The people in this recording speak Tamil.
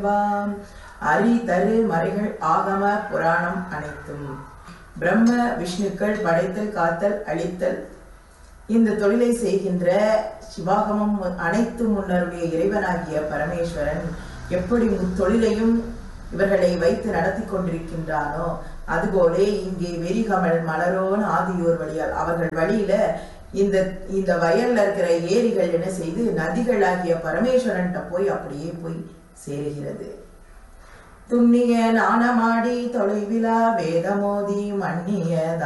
வாம் அரி தரு மறைகள் ஆகம புராணம் அனைத்தும் பிரம்ம விஷ்ணுக்கள் படைத்தல் காத்தல் அழித்தல் இந்த தொழிலை செய்கின்ற சிவாகமம் அனைத்து முன்னருடைய இறைவனாகிய பரமேஸ்வரன் எப்படி தொழிலையும் இவர்களை வைத்து நடத்தி கொண்டிருக்கின்றானோ அதுபோலே இங்கே வெறிகமல் மலரோன் ஆதியோர் வழியால் அவர்கள் வழியில இந்த இந்த வயல்ல இருக்கிற ஏரிகள் என்ன செய்து நதிகளாகிய பரமேஸ்வரன்ட்ட போய் அப்படியே போய் சேருகிறது துண்ணிய நாணமாடி தொலைவிலா வேதமோதி மன்னிய